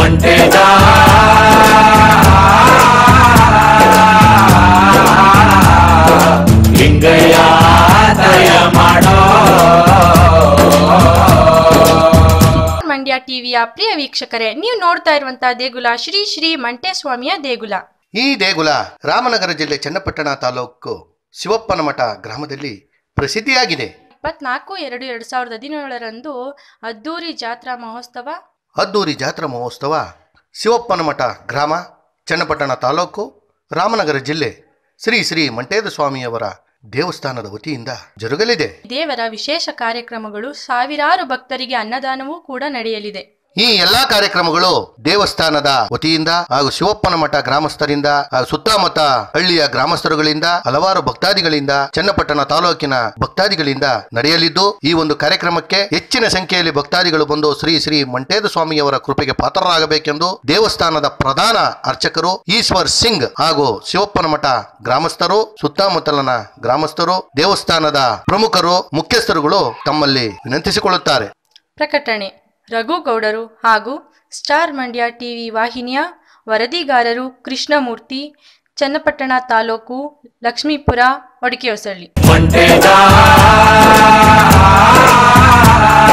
ಮಂಟೇದ ಲಿಂಗಯ್ಯ ದಯ ಮಾಡೋ ಮಂಡ್ಯ ಟಿವಿಯ ಪ್ರಿಯ ವೀಕ್ಷಕರೇ ನೀವು ನೋಡ್ತಾ ಇರುವಂತಹ ದೇಗುಲ ಶ್ರೀ ಶ್ರೀ ಮಂಟೇಸ್ವಾಮಿಯ ದೇಗುಲ ಈ ದೇಗುಲ ರಾಮನಗರ ಜಿಲ್ಲೆ ಚನ್ನಪಟ್ಟಣ ತಾಲೂಕು ಶಿವಪ್ಪನ ಮಠ ಗ್ರಾಮದಲ್ಲಿ ಪ್ರಸಿದ್ಧಿಯಾಗಿದೆ ಇಪ್ಪತ್ನಾಲ್ಕು ಎರಡು ಎರಡು ಸಾವಿರದ ಹದಿನೇಳರಂದು ಅದ್ದೂರಿ ಜಾತ್ರಾ ಮಹೋತ್ಸವ ಅದ್ದೂರಿ ಜಾತ್ರಾ ಮಹೋತ್ಸವ ಶಿವಪ್ಪನ ಮಠ ಗ್ರಾಮ ಚನ್ನಪಟ್ಟಣ ತಾಲೂಕು ರಾಮನಗರ ಜಿಲ್ಲೆ ಶ್ರೀ ಶ್ರೀ ಮಂಟೇದ ಸ್ವಾಮಿಯವರ ದೇವಸ್ಥಾನದ ವತಿಯಿಂದ ಜರುಗಲಿದೆ ದೇವರ ವಿಶೇಷ ಕಾರ್ಯಕ್ರಮಗಳು ಸಾವಿರಾರು ಭಕ್ತರಿಗೆ ಅನ್ನದಾನವೂ ಕೂಡ ನಡೆಯಲಿದೆ ಈ ಎಲ್ಲಾ ಕಾರ್ಯಕ್ರಮಗಳು ದೇವಸ್ಥಾನದ ವತಿಯಿಂದ ಹಾಗೂ ಶಿವಪ್ಪನ ಮಠ ಗ್ರಾಮಸ್ಥರಿಂದ ಹಾಗೂ ಸುತ್ತಮುತ್ತ ಹಳ್ಳಿಯ ಗ್ರಾಮಸ್ಥರುಗಳಿಂದ ಹಲವಾರು ಭಕ್ತಾದಿಗಳಿಂದ ಚನ್ನಪಟ್ಟಣ ತಾಲೂಕಿನ ಭಕ್ತಾದಿಗಳಿಂದ ನಡೆಯಲಿದ್ದು ಈ ಒಂದು ಕಾರ್ಯಕ್ರಮಕ್ಕೆ ಹೆಚ್ಚಿನ ಸಂಖ್ಯೆಯಲ್ಲಿ ಭಕ್ತಾದಿಗಳು ಬಂದು ಶ್ರೀ ಶ್ರೀ ಮಂಟೇದ ಸ್ವಾಮಿಯವರ ಕೃಪೆಗೆ ಪಾತ್ರರಾಗಬೇಕೆಂದು ದೇವಸ್ಥಾನದ ಪ್ರಧಾನ ಅರ್ಚಕರು ಈಶ್ವರ್ ಸಿಂಗ್ ಹಾಗೂ ಶಿವಪ್ಪನ ಮಠ ಗ್ರಾಮಸ್ಥರು ಸುತ್ತಮುತ್ತಲಿನ ಗ್ರಾಮಸ್ಥರು ದೇವಸ್ಥಾನದ ಪ್ರಮುಖರು ಮುಖ್ಯಸ್ಥರುಗಳು ತಮ್ಮಲ್ಲಿ ವಿನಂತಿಸಿಕೊಳ್ಳುತ್ತಾರೆ ಪ್ರಕಟಣೆ ರಘು ಗೌಡರು ಹಾಗೂ ಸ್ಟಾರ್ ಮಂಡ್ಯ ಟಿವಿ ವಾಹಿನಿಯ ವರದಿಗಾರರು ಕೃಷ್ಣಮೂರ್ತಿ ಚನ್ನಪಟ್ಟಣ ತಾಲೂಕು ಲಕ್ಷ್ಮೀಪುರ ಒಡಕೆ ಹೊಸಳ್ಳಿ ಮಂಟೇದ